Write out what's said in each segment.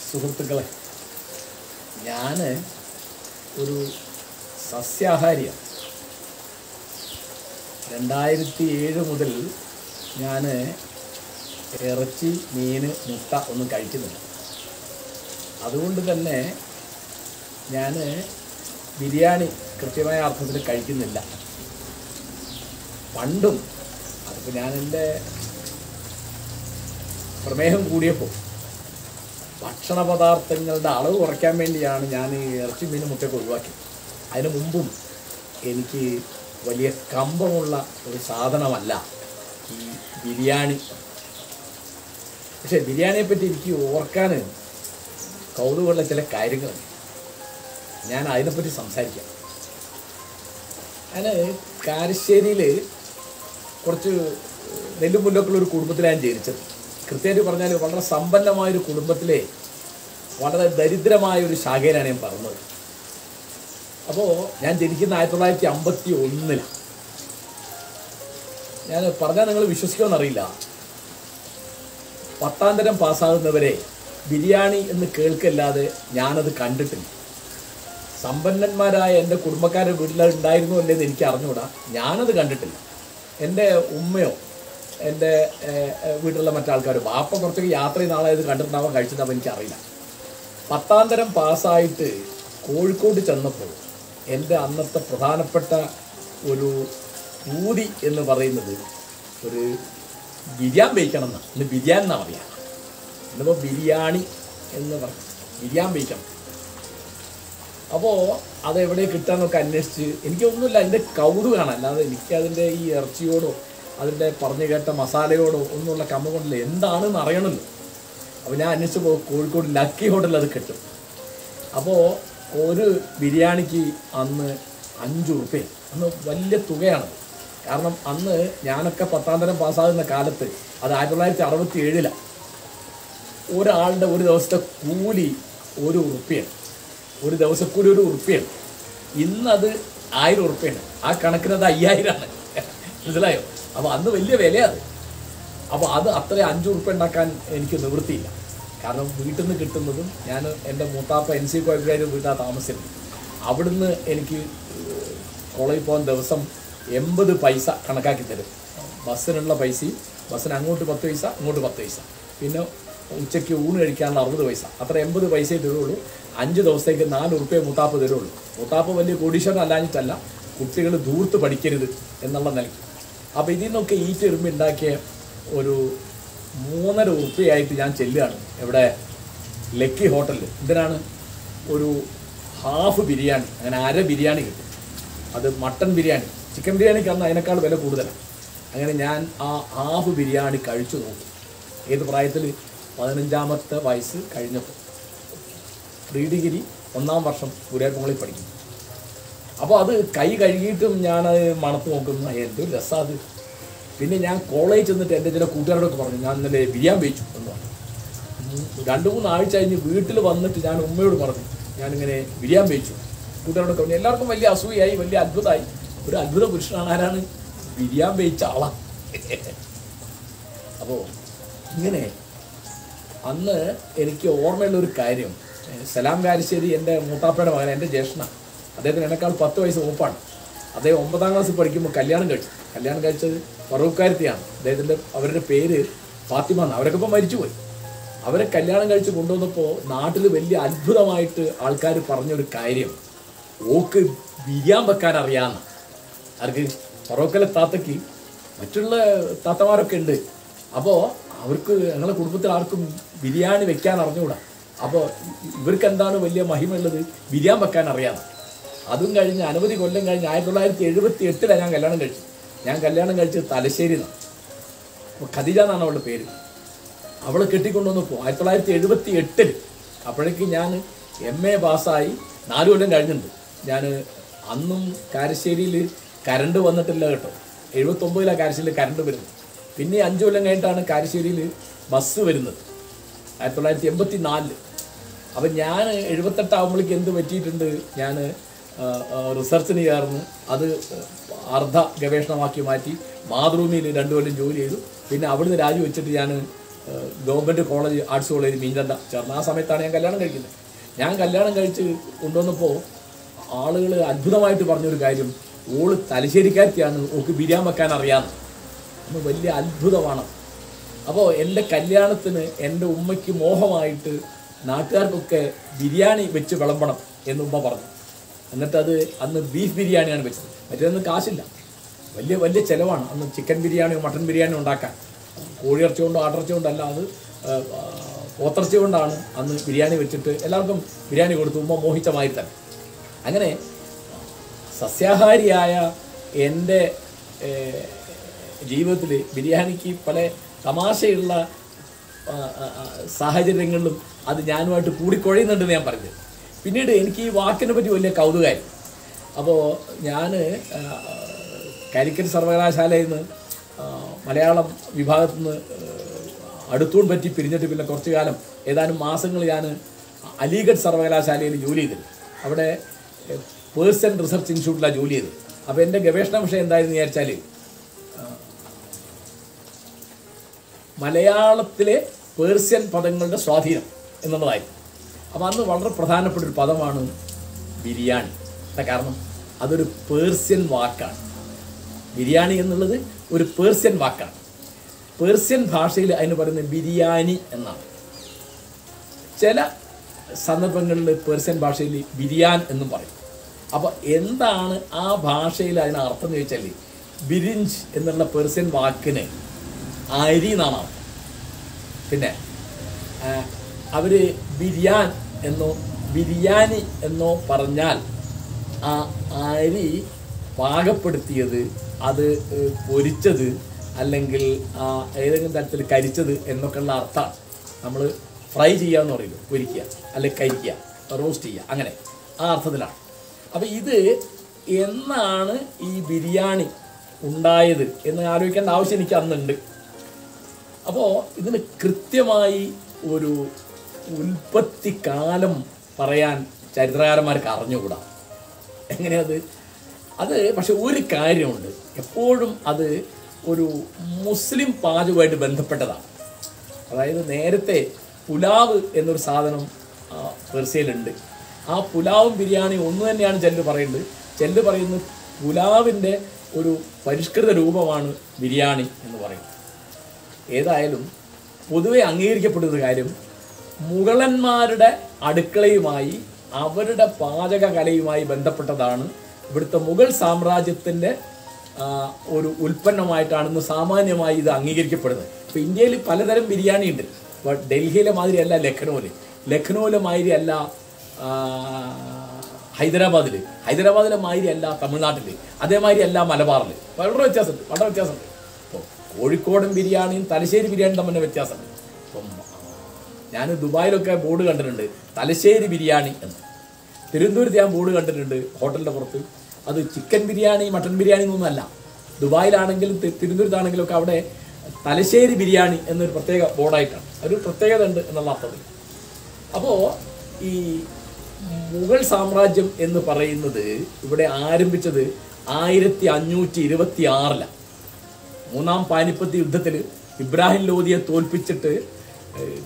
സുഹൃത്തുക്കളെ ഞാൻ ഒരു സസ്യാഹാരിയാണ് രണ്ടായിരത്തി ഏഴ് മുതൽ ഞാൻ ഇറച്ചി മീൻ മുട്ട ഒന്നും കഴിക്കുന്നില്ല അതുകൊണ്ട് തന്നെ ഞാൻ ബിരിയാണി കൃത്യമായ അർത്ഥത്തിൽ കഴിക്കുന്നില്ല പണ്ടും അതിപ്പോൾ ഞാൻ എൻ്റെ പ്രമേഹം കൂടിയപ്പോൾ ഭക്ഷണ പദാർത്ഥങ്ങളുടെ അളവ് കുറയ്ക്കാൻ വേണ്ടിയാണ് ഞാൻ ഈ ഇറച്ചി മീൻ മുട്ടയൊക്കെ ഒഴിവാക്കിയത് അതിന് മുമ്പും എനിക്ക് വലിയ കമ്പമുള്ള ഒരു സാധനമല്ല ഈ ബിരിയാണി പക്ഷേ ബിരിയാണിയെ പറ്റി എനിക്ക് ഓർക്കാൻ കൗതുകമുള്ള ചില കാര്യങ്ങളുണ്ട് ഞാൻ അതിനെപ്പറ്റി സംസാരിക്കാം ഞാൻ കാരശ്ശേരിയിൽ കുറച്ച് നെല്ലും മുല്ലൊക്കെയുള്ള ഒരു കുടുംബത്തിലാണ് ജനിച്ചത് കൃത്യമായിട്ട് പറഞ്ഞാൽ വളരെ സമ്പന്നമായൊരു കുടുംബത്തിലെ വളരെ ദരിദ്രമായ ഒരു ശാഖയിലാണ് ഞാൻ പറഞ്ഞത് അപ്പോൾ ഞാൻ ജനിക്കുന്ന ആയിരത്തി തൊള്ളായിരത്തി അമ്പത്തി ഒന്നിലാണ് ഞാൻ പറഞ്ഞാൽ നിങ്ങൾ വിശ്വസിക്കുമെന്നറിയില്ല പത്താം തരം പാസ്സാകുന്നവരെ ബിരിയാണി എന്ന് കേൾക്കല്ലാതെ ഞാനത് കണ്ടിട്ടില്ല സമ്പന്നന്മാരായ എൻ്റെ കുടുംബക്കാരുടെ വീട്ടിൽ അത് ഉണ്ടായിരുന്നു അല്ലേന്ന് എനിക്ക് അറിഞ്ഞുകൂടാ ഞാനത് കണ്ടിട്ടില്ല എൻ്റെ ഉമ്മയോ എൻ്റെ ഏഹ്, ഏഹ്, വീട്ടിലുള്ള മറ്റാൾക്കാരോ ബാപ്പ കുറച്ചൊക്കെ യാത്ര ചെയ്യുന്ന ആളായത് കണ്ടിട്ടുണ്ടാവാൻ കഴിച്ചിട്ടുണ്ടാവാൻ എനിക്കറിയില്ല പത്താം തരം പാസ്സായിട്ട് കോഴിക്കോട് ചെന്നപ്പോൾ എൻ്റെ അന്നത്തെ പ്രധാനപ്പെട്ട ഒരു പൂതി എന്ന് പറയുന്നത് ഒരു ബിരിയാണി വേവിക്കണം എന്നാണ് ഇന്ന് ബിരിയാണി എന്നാണ് പറയുക ഇന്നിപ്പോൾ ബിരിയാണി എന്ന് പറഞ്ഞു ബിരിയാണി വേവിക്കണം അപ്പോൾ അത് എവിടെ കിട്ടാന്നൊക്കെ അന്വേഷിച്ച് എനിക്കൊന്നുമില്ല അതിൻ്റെ കൗതുകമാണ് അല്ലാതെ എനിക്ക് അതിൻ്റെ ഈ ഇറച്ചിയോടോ അതിൻ്റെ പറഞ്ഞു കേട്ട മസാലയോടോ ഒന്നുമുള്ള കമ്മ കൊണ്ടില്ല എന്താണെന്ന് അറിയണമല്ലോ അപ്പോൾ ഞാൻ അന്വേഷിച്ചപ്പോൾ കോഴിക്കോട് ലക്കി ഹോട്ടലിൽ അത് കിട്ടും അപ്പോൾ ഒരു ബിരിയാണിക്ക് അന്ന് അഞ്ച് ഉറുപ്പ്യ അന്ന് വലിയ തുകയാണ് കാരണം അന്ന് ഞാനൊക്കെ പത്താം തരം പാസ്സാകുന്ന കാലത്ത് അത് ആയിരത്തി തൊള്ളായിരത്തി അറുപത്തി ഏഴിലാണ് ഒരാളുടെ ഒരു ദിവസത്തെ കൂലി ഒരു ഉറുപ്പ്യാണ് ഒരു ദിവസക്കൂലി ഒരു ഉറുപ്പ്യാണ് ഇന്നത് ആയിരം ഉറുപ്പ്യാണ് ആ കണക്കിന് അത് അയ്യായിരമാണ് മനസ്സിലായോ അപ്പോൾ അന്ന് വലിയ വിലയാണ് അപ്പോൾ അത് അത്ര അഞ്ച് ഉറുപ്പ്യ ഉണ്ടാക്കാൻ എനിക്ക് നിവൃത്തിയില്ല കാരണം വീട്ടിൽ നിന്ന് കിട്ടുന്നതും ഞാൻ എൻ്റെ മൂത്താപ്പ എൻ സി കോയക്കാർ വീട്ടാ താമസിച്ചിരുന്നത് അവിടുന്ന് എനിക്ക് കോളേജിൽ പോകാൻ ദിവസം എൺപത് പൈസ കണക്കാക്കി തരും ബസ്സിനുള്ള പൈസയും ബസ്സിന് അങ്ങോട്ട് പത്ത് പൈസ ഇങ്ങോട്ട് പത്ത് പൈസ പിന്നെ ഉച്ചയ്ക്ക് ഊണ് കഴിക്കാനുള്ള അറുപത് പൈസ അത്ര എൺപത് പൈസയെ തരുള്ളൂ അഞ്ച് ദിവസത്തേക്ക് നാല് ഉറുപ്പ്യ മുത്താപ്പ് തരുള്ളൂ മുത്താപ്പ് വലിയ കോടീശ്വരൻ അല്ലാഞ്ഞിട്ടല്ല കുട്ടികൾ ദൂർത്ത് പഠിക്കരുത് എന്നുള്ള നിലയ്ക്ക് അപ്പോൾ ഇതിൽ നിന്നൊക്കെ ഈറ്റ് എറുമ്പ് ഉണ്ടാക്കിയ ഒരു മൂന്നര ഉറുപ്പ്യയായിട്ട് ഞാൻ ചെല്ലുകയാണ് ഇവിടെ ലക്കി ഹോട്ടലിൽ എന്തിനാണ് ഒരു ഹാഫ് ബിരിയാണി അങ്ങനെ അര ബിരിയാണി കിട്ടും അത് മട്ടൺ ബിരിയാണി ചിക്കൻ ബിരിയാണിക്ക് അന്ന് അതിനേക്കാൾ വില കൂടുതലാണ് അങ്ങനെ ഞാൻ ആ ഹാഫ് ബിരിയാണി കഴിച്ചു നോക്കും ഏത് പ്രായത്തിൽ പതിനഞ്ചാമത്തെ വയസ്സ് കഴിഞ്ഞപ്പോൾ പ്രീ ഡിഗ്രി ഒന്നാം വർഷം ഗുരുവായൂർക്കുള്ളിൽ പഠിക്കും അപ്പോൾ അത് കൈ കഴുകിയിട്ടും ഞാനത് മണത്ത് നോക്കുന്നു എന്തൊരു രസമാണ് അത് പിന്നെ ഞാൻ കോളേജ് ചെന്നിട്ട് എൻ്റെ ചില കൂട്ടുകാരോടൊക്കെ പറഞ്ഞു ഞാൻ ഇന്നലെ ബിരിയാണി വെച്ചു എന്ന് പറഞ്ഞു ഉം, രണ്ട് മൂന്ന് ആഴ്ച കഴിഞ്ഞ് വീട്ടിൽ വന്നിട്ട് ഞാൻ ഉമ്മയോട് പറഞ്ഞു ഞാനിങ്ങനെ ബിരിയാണി വെച്ചു കൂട്ടുകാരോടൊക്കെ പറഞ്ഞു എല്ലാവർക്കും വലിയ അസൂയായി വലിയ അത്ഭുതമായി ഒരു അത്ഭുത പുരുഷനാണ് ആരാണ് ബിരിയാണി വെച്ച ആളാ അപ്പോൾ ഇങ്ങനെ അന്ന് എനിക്ക് ഓർമ്മയുള്ള ഒരു കാര്യം ഏഹ് സലാം കാരിശ്ശേരി എൻ്റെ മൂത്താപ്പയുടെ മകൻ എൻ്റെ ജ്യേഷ്ഠനാണ് അദ്ദേഹത്തിന് എന്നെക്കാൾ പത്ത് വയസ്സ് മൂപ്പാണ് അദ്ദേഹം ഒമ്പതാം ക്ലാസ്സിൽ പഠിക്കുമ്പോൾ കല്യാണം കഴിച്ചു കല്യാണം കഴിച്ചത് ഫറൂഖ്കാരത്തിയാണ് അദ്ദേഹത്തിൻ്റെ അവരുടെ പേര് ഫാത്തിമ എന്ന് അവരൊക്കെ ഇപ്പോൾ മരിച്ചുപോയി അവരെ കല്യാണം കഴിച്ച് കൊണ്ടുവന്നപ്പോൾ നാട്ടിൽ വലിയ അത്ഭുതമായിട്ട് ആൾക്കാർ പറഞ്ഞൊരു കാര്യം ഓക്ക് ബിരിയാൻ വെക്കാൻ അറിയാമെന്ന് ആർക്ക് ഫറോക്കലെ താത്തയ്ക്ക് മറ്റുള്ള താത്തമാരൊക്കെ ഉണ്ട് അപ്പോൾ അവർക്ക് ഞങ്ങളുടെ കുടുംബത്തിൽ ആർക്കും ബിരിയാണി വെക്കാൻ അറിഞ്ഞുകൂടാ അപ്പോൾ ഇവർക്ക് എന്താണ് വലിയ മഹിമയുള്ളത് ബിരിയാണി വെക്കാൻ അറിയാം അതും കഴിഞ്ഞ് അനവധി കൊല്ലം കഴിഞ്ഞ് ആയിരത്തി തൊള്ളായിരത്തി എഴുപത്തി എട്ടിലാണ് ഞാൻ കല്യാണം കഴിച്ചത് ഞാൻ കല്യാണം കഴിച്ചത് തലശ്ശേരി നിന്നാണ് അപ്പോൾ ഖദീജ എന്നാണ് അവളുടെ പേര് അവളെ കെട്ടിക്കൊണ്ടുവന്നപ്പോൾ ആയിരത്തി തൊള്ളായിരത്തി എഴുപത്തി എട്ടിൽ അപ്പോഴേക്ക് ഞാൻ എം എ പാസ്സായി നാല് കൊല്ലം കഴിഞ്ഞിട്ടുണ്ട് ഞാൻ അന്നും കാരശ്ശേരിയിൽ കരണ്ട് വന്നിട്ടില്ല കേട്ടോ എഴുപത്തൊമ്പതിലാണ് കാരശ്ശേരിയിൽ കരണ്ട് വരുന്നത് പിന്നെ അഞ്ച് കൊല്ലം കഴിഞ്ഞിട്ടാണ് കാരശ്ശേരിയിൽ ബസ് വരുന്നത് ആയിരത്തി തൊള്ളായിരത്തി എൺപത്തി നാലില് അപ്പം ഞാൻ എഴുപത്തെട്ടാകുമ്പോഴേക്ക് എന്ത് പറ്റിയിട്ടുണ്ട് ഞാൻ റിസർച്ചിന് ചേർന്ന് അത് അർദ്ധ ഗവേഷണമാക്കി മാറ്റി മാതൃഭൂമിയിൽ രണ്ടു കൊല്ലം ജോലി ചെയ്തു പിന്നെ അവിടുന്ന് രാജിവെച്ചിട്ട് ഞാൻ ഗവൺമെൻറ് കോളേജ് ആർട്സ് കോളേജ് മീൻചന്ത ചേർന്ന് ആ സമയത്താണ് ഞാൻ കല്യാണം കഴിക്കുന്നത് ഞാൻ കല്യാണം കഴിച്ച് കൊണ്ടുവന്നപ്പോൾ ആളുകൾ അത്ഭുതമായിട്ട് പറഞ്ഞൊരു കാര്യം ഓള് തലശ്ശേരിക്കാരത്തിയാണ് ഓക്ക് ബിരിയാൻ വെക്കാൻ അറിയാമെന്ന് അന്ന് വലിയ അത്ഭുതമാണ് അപ്പോൾ എൻ്റെ കല്യാണത്തിന് എൻ്റെ ഉമ്മയ്ക്ക് മോഹമായിട്ട് നാട്ടുകാർക്കൊക്കെ ബിരിയാണി വെച്ച് വിളമ്പണം എന്ന് ഉമ്മ പറഞ്ഞു എന്നിട്ട് അത് അന്ന് ബീഫ് ബിരിയാണിയാണ് വെച്ചത് മറ്റേതൊന്നും കാശില്ല വലിയ വലിയ ചിലവാണ് അന്ന് ചിക്കൻ ബിരിയാണിയോ മട്ടൻ ബിരിയാണിയോ ഉണ്ടാക്കാൻ കോഴിയിറച്ചി കൊണ്ടോ ആട്ടിറച്ചി കൊണ്ടോ അല്ല അത് ആ, ആ, പോത്തിറച്ചി കൊണ്ടാണ് അന്ന് ബിരിയാണി വെച്ചിട്ട് എല്ലാവർക്കും ബിരിയാണി കൊടുത്തു ഉമ്മ മോഹിച്ച മാതിരി തന്നെ അങ്ങനെ സസ്യാഹാരിയായ എൻ്റെ ജീവിതത്തിൽ ബിരിയാണിക്ക് പല തമാശയുള്ള ആ, ആ, ആ, സാഹചര്യങ്ങളിലും അത് ഞാനുമായിട്ട് കൂടിക്കൊഴയുന്നുണ്ടെന്ന് ഞാൻ പറഞ്ഞത് പിന്നീട് എനിക്ക് ഈ വാക്കിനെ പറ്റി വലിയ കൗതുകമായി അപ്പോൾ ഞാൻ കാലിക്കറ്റ് സർവകലാശാലയിൽ നിന്ന് ആ, മലയാളം വിഭാഗത്തിൽ നിന്ന് അടുത്തൂൺ പറ്റി പിരിഞ്ഞിട്ട് പിന്നെ കുറച്ചു കാലം ഏതാനും മാസങ്ങൾ ഞാൻ അലിഗഡ് സർവകലാശാലയിൽ ജോലി ചെയ്തത് അവിടെ പേഴ്സൺ റിസർച്ച് ഇൻസ്റ്റിറ്റ്യൂട്ടിലാണ് ജോലി ചെയ്തത് അപ്പോൾ എൻ്റെ ഗവേഷണ വിഷയം എന്തായിരുന്നു വിചാരിച്ചാൽ മലയാളത്തിലെ പേർഷ്യൻ പദങ്ങളുടെ സ്വാധീനം എന്നുള്ളതായിരുന്നു അപ്പോൾ അന്ന് വളരെ പ്രധാനപ്പെട്ട ഒരു പദമാണ് ബിരിയാണി എന്താ കാരണം അതൊരു പേർഷ്യൻ വാക്കാണ് ബിരിയാണി എന്നുള്ളത് ഒരു പേർഷ്യൻ വാക്കാണ് പേർഷ്യൻ ഭാഷയിൽ അതിന് പറയുന്നത് ബിരിയാണി എന്നാണ് ചില സന്ദർഭങ്ങളിൽ പേർഷ്യൻ ഭാഷയിൽ ബിരിയാൻ എന്നും പറയും അപ്പോൾ എന്താണ് ആ ഭാഷയിൽ അതിന് അർത്ഥം എന്ന് ചോദിച്ചാൽ ബിരിഞ്ച് എന്നുള്ള പേർഷ്യൻ വാക്കിന് അരി എന്നാണ് അർത്ഥം പിന്നെ ആ, അവര് ബിരിയാൻ എന്നോ ബിരിയാണി എന്നോ പറഞ്ഞാൽ ആ അരി പാകപ്പെടുത്തിയത് അത് ഏഹ്, പൊരിച്ചത് അല്ലെങ്കിൽ ആ ഏതെങ്കിലും തരത്തിൽ കരിച്ചത് എന്നൊക്കെയുള്ള അർത്ഥമാണ് നമ്മൾ ഫ്രൈ ചെയ്യുക എന്ന് പറയുന്നത് പൊരിക്കുക അല്ലെങ്കിൽ കരിക്കുക റോസ്റ്റ് ചെയ്യുക അങ്ങനെ ആ അർത്ഥത്തിലാണ് അപ്പം ഇത് എന്നാണ് ഈ ബിരിയാണി ഉണ്ടായത് എന്ന് ആലോചിക്കേണ്ട ആവശ്യം എനിക്ക് അന്നുണ്ട് അപ്പോൾ ഇതിന് കൃത്യമായി ഒരു ഉൽപ്പത്തി കാലം പറയാൻ ചരിത്രകാരന്മാർക്ക് അറിഞ്ഞുകൂടാ എങ്ങനെയത് അത് പക്ഷെ ഒരു കാര്യമുണ്ട് എപ്പോഴും അത് ഒരു മുസ്ലിം പാചകമായിട്ട് ബന്ധപ്പെട്ടതാണ് അതായത് നേരത്തെ പുലാവ് എന്നൊരു സാധനം ആ, പെർഷ്യയിലുണ്ട് ആ പുലാവും ബിരിയാണിയും ഒന്ന് തന്നെയാണ് ചെല്ല് പറയുന്നത് ചെല്ല് പറയുന്നത് പുലാവിൻ്റെ ഒരു പരിഷ്കൃത രൂപമാണ് ബിരിയാണി എന്ന് പറയുന്നത് ഏതായാലും പൊതുവെ അംഗീകരിക്കപ്പെടുന്ന കാര്യം മുഗളന്മാരുടെ അടുക്കളയുമായി അവരുടെ പാചക കലയുമായി ബന്ധപ്പെട്ടതാണ് ഇവിടുത്തെ മുഗൾ സാമ്രാജ്യത്തിൻ്റെ ആ, ഒരു ഉൽപ്പന്നമായിട്ടാണ് ഇന്ന് സാമാന്യമായി ഇത് അംഗീകരിക്കപ്പെടുന്നത് ഇപ്പോൾ ഇന്ത്യയിൽ പലതരം ബിരിയാണി ഉണ്ട് ഇപ്പോൾ ഡൽഹിയിലെ മാതിരിയല്ല ലഖ്നൗവിൽ ലഖ്നൗവിലെ മാതിരിയല്ല ആ, ഹൈദരാബാദിൽ ഹൈദരാബാദിലെ മാതിരിയല്ല തമിഴ്നാട്ടിൽ അതേമാതിരി അല്ല മലബാറിൽ വളരെ വ്യത്യാസമുണ്ട് വളരെ വ്യത്യാസമുണ്ട് ഇപ്പോൾ കോഴിക്കോടൻ ബിരിയാണിയും തലശ്ശേരി ബിരിയാണിയും തമ്മിൽ വ്യത്യാസമുണ്ട് ഇപ്പം ഞാൻ ദുബായിലൊക്കെ ബോർഡ് കണ്ടിട്ടുണ്ട് തലശ്ശേരി ബിരിയാണി എന്ന് തിരുവനന്തപുരത്ത് ഞാൻ ബോർഡ് കണ്ടിട്ടുണ്ട് ഹോട്ടലിൻ്റെ പുറത്ത് അത് ചിക്കൻ ബിരിയാണി മട്ടൻ ബിരിയാണി എന്നൊന്നുമല്ല ദുബായിലാണെങ്കിലും തി- തിരുവനന്തപുരത്താണെങ്കിലും ഒക്കെ അവിടെ തലശ്ശേരി ബിരിയാണി എന്നൊരു പ്രത്യേക ബോർഡായിട്ടാണ് ഒരു പ്രത്യേകത ഉണ്ട് എന്നുള്ള അർത്ഥത്തിൽ അപ്പോൾ ഈ മുഗൾ സാമ്രാജ്യം എന്ന് പറയുന്നത് ഇവിടെ ആരംഭിച്ചത് ആയിരത്തി അഞ്ഞൂറ്റി ഇരുപത്തി ആറിലാണ് മൂന്നാം പാനിപ്പത്ത് യുദ്ധത്തിൽ ഇബ്രാഹിം ലോധിയെ തോൽപ്പിച്ചിട്ട് ഏഹ്,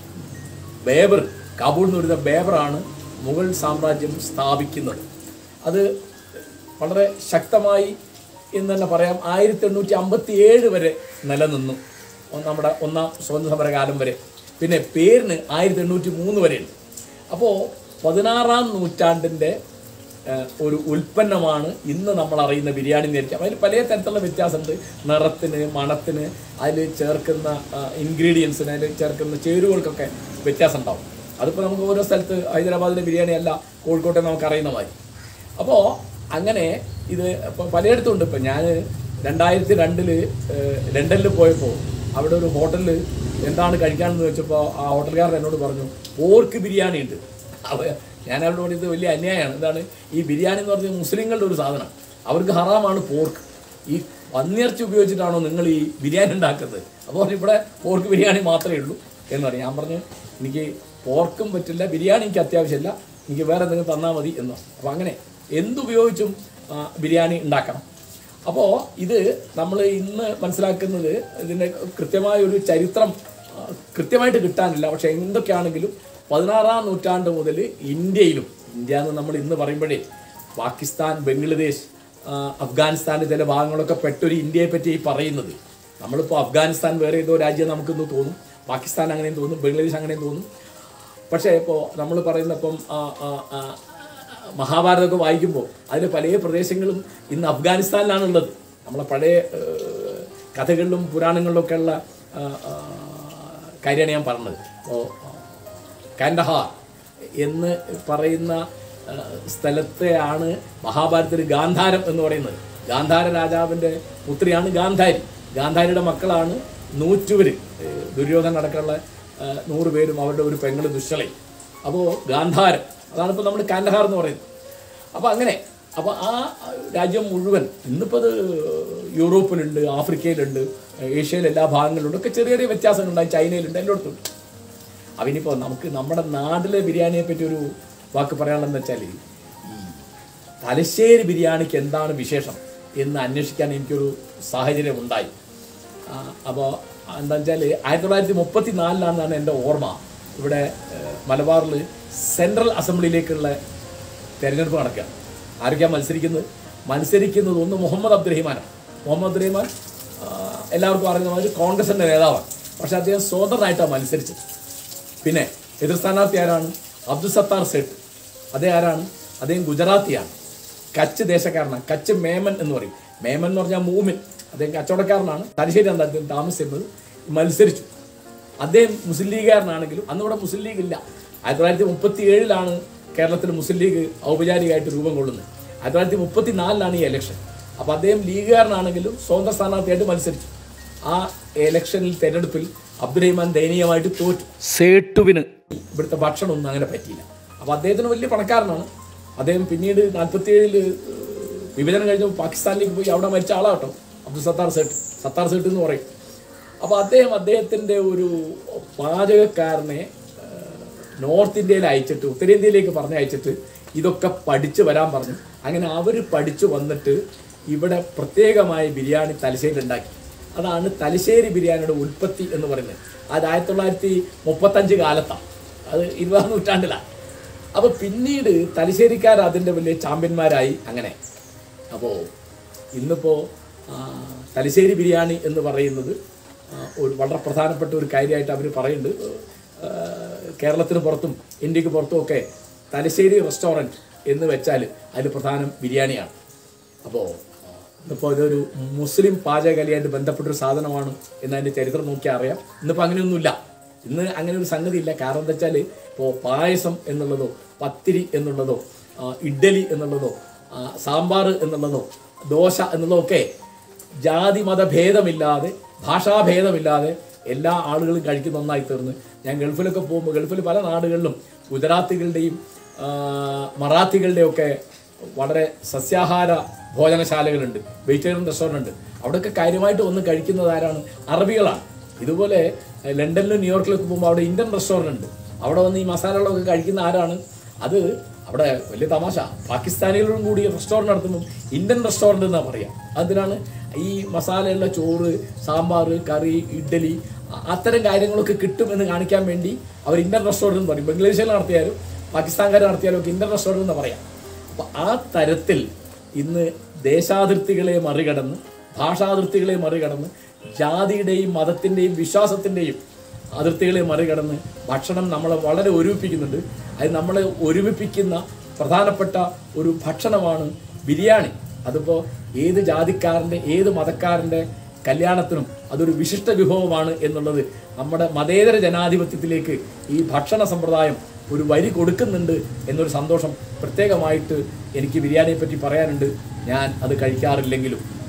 ബേബർ കാബൂൾ എന്ന് പറയുന്ന ബേബറാണ് മുഗൾ സാമ്രാജ്യം സ്ഥാപിക്കുന്നത് അത് വളരെ ശക്തമായി എന്ന് തന്നെ പറയാം ആയിരത്തി എണ്ണൂറ്റി അമ്പത്തി ഏഴ് വരെ നിലനിന്നു ഒ- നമ്മുടെ ഒന്നാം സ്വാതന്ത്ര്യ സമരകാലം വരെ പിന്നെ പേരിന് ആയിരത്തി എണ്ണൂറ്റി മൂന്ന് വരെയുണ്ട് അപ്പോൾ പതിനാറാം നൂറ്റാണ്ടിൻ്റെ ഏഹ്, ഒരു ഉൽപ്പന്നമാണ് ഇന്ന് നമ്മൾ അറിയുന്ന ബിരിയാണി നേരിക്കാം അതിൽ പല തരത്തിലുള്ള വ്യത്യാസമുണ്ട് നിറത്തിന് മണത്തിന് അതിൽ ചേർക്കുന്ന ഇൻഗ്രീഡിയൻസിന് അതിൽ ചേർക്കുന്ന ചേരുവകൾക്കൊക്കെ വ്യത്യാസം ഉണ്ടാവും അതിപ്പോൾ നമുക്ക് ഓരോ സ്ഥലത്ത് ഹൈദരാബാദിലെ ബിരിയാണി അല്ല കോഴിക്കോട്ടെ നമുക്ക് അറിയുന്ന മാതിരി അപ്പോൾ അങ്ങനെ ഇത് ഇപ്പോൾ പലയിടത്തും ഉണ്ട് ഇപ്പം ഞാൻ രണ്ടായിരത്തി രണ്ടില് ലണ്ടനിൽ പോയപ്പോൾ അവിടെ ഒരു ഹോട്ടലിൽ എന്താണ് കഴിക്കാനെന്ന് വെച്ചപ്പോൾ ആ ഹോട്ടലുകാരൻ എന്നോട് പറഞ്ഞു പോർക്ക് ബിരിയാണി ഉണ്ട് അപ്പോൾ ഞാൻ അവരോട് പറഞ്ഞത് വലിയ അന്യായമാണ് എന്താണ് ഈ ബിരിയാണി എന്ന് പറഞ്ഞാൽ മുസ്ലിങ്ങളുടെ ഒരു സാധനം അവർക്ക് ഹറാമാണ് പോർക്ക് ഈ പന്നിയിറച്ചി ഉപയോഗിച്ചിട്ടാണോ നിങ്ങൾ ഈ ബിരിയാണി ഉണ്ടാക്കുന്നത് അപ്പോൾ ഇവിടെ പോർക്ക് ബിരിയാണി മാത്രമേ ഉള്ളൂ എന്ന് പറഞ്ഞു ഞാൻ പറഞ്ഞു എനിക്ക് പോർക്കും പറ്റില്ല ബിരിയാണി എനിക്ക് അത്യാവശ്യമില്ല എനിക്ക് വേറെ എന്തെങ്കിലും തന്നാൽ മതി എന്ന് അപ്പോൾ അങ്ങനെ എന്തുപയോഗിച്ചും ആ, ബിരിയാണി ഉണ്ടാക്കണം അപ്പോൾ ഇത് നമ്മൾ ഇന്ന് മനസ്സിലാക്കുന്നത് ഇതിൻ്റെ കൃത്യമായ ഒരു ചരിത്രം ആ, കൃത്യമായിട്ട് കിട്ടാനില്ല പക്ഷെ എന്തൊക്കെയാണെങ്കിലും പതിനാറാം നൂറ്റാണ്ട് മുതൽ ഇന്ത്യയിലും ഇന്ത്യ എന്ന് നമ്മൾ ഇന്ന് പറയുമ്പോഴേ പാകിസ്ഥാൻ ബംഗ്ലാദേശ് ആ, അഫ്ഗാനിസ്ഥാൻ്റെ ചില ഭാഗങ്ങളൊക്കെ പെട്ടൊരു ഇന്ത്യയെ പറ്റി ഈ പറയുന്നത് നമ്മളിപ്പോൾ അഫ്ഗാനിസ്ഥാൻ വേറെ ഏതോ രാജ്യം നമുക്കിന്ന് തോന്നും പാകിസ്ഥാൻ അങ്ങനെയും തോന്നും ബംഗ്ലാദേശ് അങ്ങനെയും തോന്നും പക്ഷേ ഇപ്പോൾ നമ്മൾ പറയുന്ന ഇപ്പം ആ, ആ, ആ, മഹാഭാരതമൊക്കെ വായിക്കുമ്പോൾ അതിൽ പല പ്രദേശങ്ങളും ഇന്ന് അഫ്ഗാനിസ്ഥാനിലാണുള്ളത് നമ്മളെ പഴയ ഏഹ്, കഥകളിലും പുരാണങ്ങളിലൊക്കെ ഉള്ള ആ, ആ, കാര്യമാണ് ഞാൻ പറഞ്ഞത് അപ്പോൾ കാൻഡഹാർ എന്ന് പറയുന്ന ആ, സ്ഥലത്തെയാണ് മഹാഭാരതത്തിൽ ഗാന്ധാരം എന്ന് പറയുന്നത് ഗാന്ധാര രാജാവിൻ്റെ പുത്രിയാണ് ഗാന്ധാരി ഗാന്ധാരിയുടെ മക്കളാണ് നൂറ്റുവര് ഏഹ്, ദുര്യോധന അടക്കമുള്ള ആ, നൂറ് പേരും അവരുടെ ഒരു പെങ്ങള് ദുശ്ശളയും അപ്പോൾ ഗാന്ധാരം അതാണ് ഇപ്പോൾ നമ്മൾ കാൻഡഹാർ എന്ന് പറയുന്നത് അപ്പോൾ അങ്ങനെ അപ്പോൾ ആ രാജ്യം മുഴുവൻ ഇന്നിപ്പോൾ അത് യൂറോപ്പിലുണ്ട് ആഫ്രിക്കയിലുണ്ട് ഏഷ്യയിലെ എല്ലാ ഭാഗങ്ങളിലുണ്ട് ഒക്കെ ചെറിയ ചെറിയ വ്യത്യാസങ്ങളുണ്ടായി ചൈനയിലുണ്ട് എല്ലായിടത്തും അപ്പം ഇനിയിപ്പോൾ നമുക്ക് നമ്മുടെ നാട്ടിലെ ബിരിയാണിയെ പറ്റി ഒരു വാക്ക് പറയാനുള്ളതെന്ന് വെച്ചാൽ ഈ തലശ്ശേരി ബിരിയാണിക്ക് എന്താണ് വിശേഷം എന്ന് അന്വേഷിക്കാൻ എനിക്കൊരു സാഹചര്യം ഉണ്ടായി അപ്പോൾ എന്താ വെച്ചാൽ ആയിരത്തി തൊള്ളായിരത്തി മുപ്പത്തി നാലിലാണെന്നാണ് എൻ്റെ ഓർമ്മ ഇവിടെ ഏഹ്, മലബാറിൽ സെൻട്രൽ അസംബ്ലിയിലേക്കുള്ള തെരഞ്ഞെടുപ്പ് നടക്കുക ആരൊക്കെയാണ് മത്സരിക്കുന്നത് മത്സരിക്കുന്നത് ഒന്ന് മുഹമ്മദ് അബ്ദുറഹിമാനാണ് മുഹമ്മദ് അബ്ദുറഹിമാൻ ആ, എല്ലാവർക്കും അറിയുന്ന മാതിരി കോൺഗ്രസിൻ്റെ നേതാവാണ് പക്ഷെ അദ്ദേഹം സ്വതന്ത്രമായിട്ടാണ് മത്സരിച്ചത് പിന്നെ എതിർ സ്ഥാനാർത്ഥി ആരാണ് അബ്ദുൽ സത്താർ സെട്ട് അദ്ദേഹം ആരാണ് അദ്ദേഹം ഗുജറാത്തിയാണ് കച്ച് ദേശക്കാരനാണ് കച്ച് മേമൻ എന്ന് പറയും മേമൻ എന്ന് പറഞ്ഞാൽ മൂമിൻ അദ്ദേഹം കച്ചവടക്കാരനാണ് തലശ്ശേരി എന്താ അദ്ദേഹം താമസിച്ചിരുന്നത് മത്സരിച്ചു അദ്ദേഹം മുസ്ലിം ലീഗുകാരനാണെങ്കിലും അന്ന് ഇവിടെ മുസ്ലിം ലീഗ് ഇല്ല ആയിരത്തി തൊള്ളായിരത്തി മുപ്പത്തി ഏഴിലാണ് കേരളത്തിൽ മുസ്ലിം ലീഗ് ഔപചാരികമായിട്ട് രൂപം കൊള്ളുന്നത് ആയിരത്തി തൊള്ളായിരത്തി മുപ്പത്തി നാലിലാണ് ഈ ഇലക്ഷൻ അപ്പോൾ അദ്ദേഹം ലീഗുകാരനാണെങ്കിലും സ്വതന്ത്ര സ്ഥാനാർത്ഥിയായിട്ട് മത്സരിച്ചു ആ ഇലക്ഷനിൽ തെരഞ്ഞെടുപ്പിൽ അബ്ദുറഹിമാൻ ദയനീയമായിട്ട് തോറ്റു സേട്ടുവിന് ഇവിടുത്തെ ഭക്ഷണമൊന്നും അങ്ങനെ പറ്റിയില്ല അപ്പോൾ അദ്ദേഹത്തിന് വലിയ പണക്കാരനാണ് അദ്ദേഹം പിന്നീട് നാൽപ്പത്തി ഏഴില് വിഭജനം കഴിഞ്ഞ് പാകിസ്ഥാനിലേക്ക് പോയി അവിടെ മരിച്ച ആളാട്ടോ അബ്ദുൽ സത്താർ സേട്ട് സത്താർ സേട്ട് എന്ന് പറയും അപ്പോൾ അദ്ദേഹം അദ്ദേഹത്തിൻ്റെ ഒരു പാചകക്കാരനെ ഏഹ്, നോർത്ത് ഇന്ത്യയിൽ അയച്ചിട്ട് ഉത്തരേന്ത്യയിലേക്ക് പറഞ്ഞ് അയച്ചിട്ട് ഇതൊക്കെ പഠിച്ചു വരാൻ പറഞ്ഞു അങ്ങനെ അവർ പഠിച്ചു വന്നിട്ട് ഇവിടെ പ്രത്യേകമായ ബിരിയാണി തലശ്ശേരി ഉണ്ടാക്കി അതാണ് തലശ്ശേരി ബിരിയാണിയുടെ ഉൽപ്പത്തി എന്ന് പറയുന്നത് അത് ആയിരത്തി തൊള്ളായിരത്തി മുപ്പത്തഞ്ച് കാലത്താണ് അത് ഇരുപതാം നൂറ്റാണ്ടിലാണ് അപ്പോൾ പിന്നീട് തലശ്ശേരിക്കാർ അതിൻ്റെ വലിയ ചാമ്പ്യന്മാരായി അങ്ങനെ അപ്പോൾ ഇന്നിപ്പോൾ തലശ്ശേരി ബിരിയാണി എന്ന് പറയുന്നത് ആ, ഒരു വളരെ പ്രധാനപ്പെട്ട ഒരു കാര്യമായിട്ട് അവർ പറയുന്നുണ്ട് ആ, കേരളത്തിന് പുറത്തും ഇന്ത്യക്ക് പുറത്തും ഒക്കെ തലശ്ശേരി റെസ്റ്റോറൻറ്റ് എന്ന് വെച്ചാൽ അതിൽ പ്രധാനം ബിരിയാണിയാണ് അപ്പോൾ ഇന്നിപ്പോൾ ഇതൊരു മുസ്ലിം പാചകകലയായിട്ട് ബന്ധപ്പെട്ടൊരു സാധനമാണ് എന്നതിൻ്റെ ചരിത്രം നോക്കിയാൽ അറിയാം ഇന്നിപ്പോൾ അങ്ങനെയൊന്നുമില്ല ഇന്ന് അങ്ങനെ ഒരു സംഗതി ഇല്ല കാരണം എന്താ വെച്ചാൽ ഇപ്പോൾ പായസം എന്നുള്ളതോ പത്തിരി എന്നുള്ളതോ ആ, ഇഡ്ഡലി എന്നുള്ളതോ ആ, സാമ്പാർ എന്നുള്ളതോ ദോശ എന്നുള്ളതോ ഒക്കെ ജാതി മത ഭേദമില്ലാതെ ഭാഷാഭേദമില്ലാതെ എല്ലാ ആളുകളും കഴിക്കുന്ന ഒന്നായി തീർന്ന് ഞാൻ ഗൾഫിലൊക്കെ പോകുമ്പോൾ ഗൾഫിൽ പല നാടുകളിലും ഗുജറാത്തികളുടെയും ആ, മറാത്തികളുടെയും ഒക്കെ വളരെ സസ്യാഹാര ഭോജനശാലകളുണ്ട് വെജിറ്റേറിയൻ റെസ്റ്റോറൻ്റ് ഉണ്ട് അവിടെയൊക്കെ കാര്യമായിട്ട് വന്ന് കഴിക്കുന്നത് ആരാണ് അറബികളാണ് ഇതുപോലെ എഹ്, ലണ്ടനിലും ന്യൂയോർക്കിലൊക്കെ പോകുമ്പോൾ അവിടെ ഇന്ത്യൻ റെസ്റ്റോറൻ്റ് ഉണ്ട് അവിടെ വന്ന് ഈ മസാലകളൊക്കെ കഴിക്കുന്ന ആരാണ് അത് അവിടെ വലിയ തമാശ പാകിസ്ഥാനികളോടും കൂടി റെസ്റ്റോറൻറ്റ് നടത്തുമ്പോൾ ഇന്ത്യൻ റെസ്റ്റോറൻറ്റ് എന്നാണ് പറയുക അതിനാണ് ഈ മസാലയുള്ള ചോറ് സാമ്പാർ കറി ഇഡ്ഡലി അ- അത്തരം കാര്യങ്ങളൊക്കെ കിട്ടും എന്ന് കാണിക്കാൻ വേണ്ടി അവർ ഇന്ത്യൻ റെസ്റ്റോറൻറ്റ് എന്ന് പറയും ബംഗ്ലാദേശിൽ നടത്തിയാലും പാകിസ്ഥാൻകാർ നടത്തിയാലും ഒക്കെ ഇന്ത്യൻ റെസ്റ്റോറൻറ്റ് എന്ന് പറയാം അപ്പോൾ ആ തരത്തിൽ ഇന്ന് ദേശാതിർത്തികളെ മറികടന്ന് ഭാഷാതിർത്തികളെ മറികടന്ന് ജാതിയുടെയും മതത്തിൻ്റെയും വിശ്വാസത്തിൻ്റെയും അതിർത്തികളെ മറികടന്ന് ഭക്ഷണം നമ്മളെ വളരെ ഒരുമിപ്പിക്കുന്നുണ്ട് അത് നമ്മളെ ഒരുമിപ്പിക്കുന്ന പ്രധാനപ്പെട്ട ഒരു ഭക്ഷണമാണ് ബിരിയാണി അതിപ്പോൾ ഏത് ജാതിക്കാരൻ്റെ ഏത് മതക്കാരൻ്റെ കല്യാണത്തിനും അതൊരു വിശിഷ്ട വിഭവമാണ് എന്നുള്ളത് നമ്മുടെ മതേതര ജനാധിപത്യത്തിലേക്ക് ഈ ഭക്ഷണ സമ്പ്രദായം ഒരു വരി കൊടുക്കുന്നുണ്ട് എന്നൊരു സന്തോഷം പ്രത്യേകമായിട്ട് എനിക്ക് ബിരിയാണിയെ പറ്റി പറയാനുണ്ട് ഞാൻ അത് കഴിക്കാറില്ലെങ്കിലും